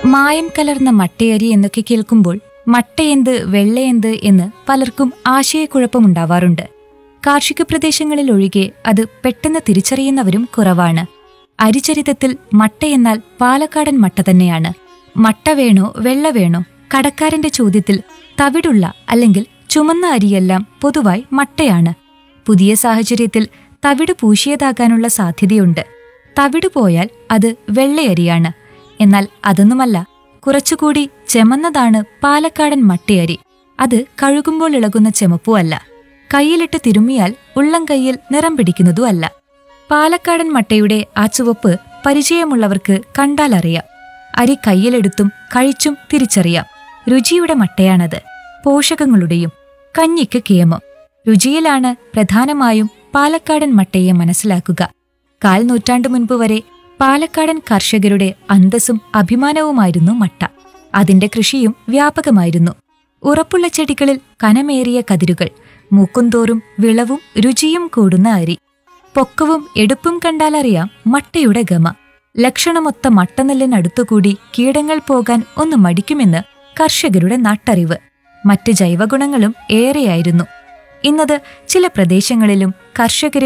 മായം കലർന്ന മട്ടയരി എന്നൊക്കെ കേൾക്കുമ്പോൾ മട്ടയെന്ത് വെള്ളയെന്ത് എന്ന് പലർക്കും ആശയക്കുഴപ്പമുണ്ടാവാറുണ്ട് കാർഷിക പ്രദേശങ്ങളിൽ ഒഴികെ അത് പെട്ടെന്ന് തിരിച്ചറിയുന്നവരും കുറവാണ് അരിചരിതത്തിൽ മട്ടയെന്നാൽ പാലക്കാടൻ മട്ട തന്നെയാണ് മട്ട വേണോ വെള്ള വേണോ കടക്കാരന്റെ ചോദ്യത്തിൽ തവിടുള്ള അല്ലെങ്കിൽ ചുമന്ന അരിയെല്ലാം പൊതുവായി മട്ടയാണ് പുതിയ സാഹചര്യത്തിൽ തവിട് പൂശിയതാകാനുള്ള സാധ്യതയുണ്ട് തവിട് പോയാൽ അത് വെള്ളയരിയാണ് എന്നാൽ അതൊന്നുമല്ല കുറച്ചുകൂടി ചെമന്നതാണ് പാലക്കാടൻ മട്ടയരി അത് കഴുകുമ്പോൾ ഇളകുന്ന ചെമപ്പുമല്ല കയ്യിലിട്ട് തിരുമ്മിയാൽ ഉള്ളം കൈയിൽ നിറം പിടിക്കുന്നതുമല്ല പാലക്കാടൻ മട്ടയുടെ ആ ചുവപ്പ് പരിചയമുള്ളവർക്ക് കണ്ടാലറിയാം അരി കയ്യിലെടുത്തും കഴിച്ചും തിരിച്ചറിയാം രുചിയുടെ മട്ടയാണത് പോഷകങ്ങളുടെയും കഞ്ഞിക്ക് കേമം രുചിയിലാണ് പ്രധാനമായും പാലക്കാടൻ മട്ടയെ മനസ്സിലാക്കുക കാൽ നൂറ്റാണ്ടു മുൻപ് വരെ പാലക്കാടൻ കർഷകരുടെ അന്തസ്സും അഭിമാനവുമായിരുന്നു മട്ട അതിന്റെ കൃഷിയും വ്യാപകമായിരുന്നു ഉറപ്പുള്ള ചെടികളിൽ കനമേറിയ കതിരുകൾ മൂക്കുംതോറും വിളവും രുചിയും കൂടുന്ന അരി പൊക്കവും എടുപ്പും കണ്ടാലറിയാം മട്ടയുടെ ഗമ ലക്ഷണമൊത്ത മട്ടനെല്ലിനടുത്തുകൂടി കീടങ്ങൾ പോകാൻ ഒന്ന് മടിക്കുമെന്ന് കർഷകരുടെ നാട്ടറിവ് മറ്റ് ജൈവഗുണങ്ങളും ഏറെയായിരുന്നു ഇന്നത് ചില പ്രദേശങ്ങളിലും കർഷകരിൽ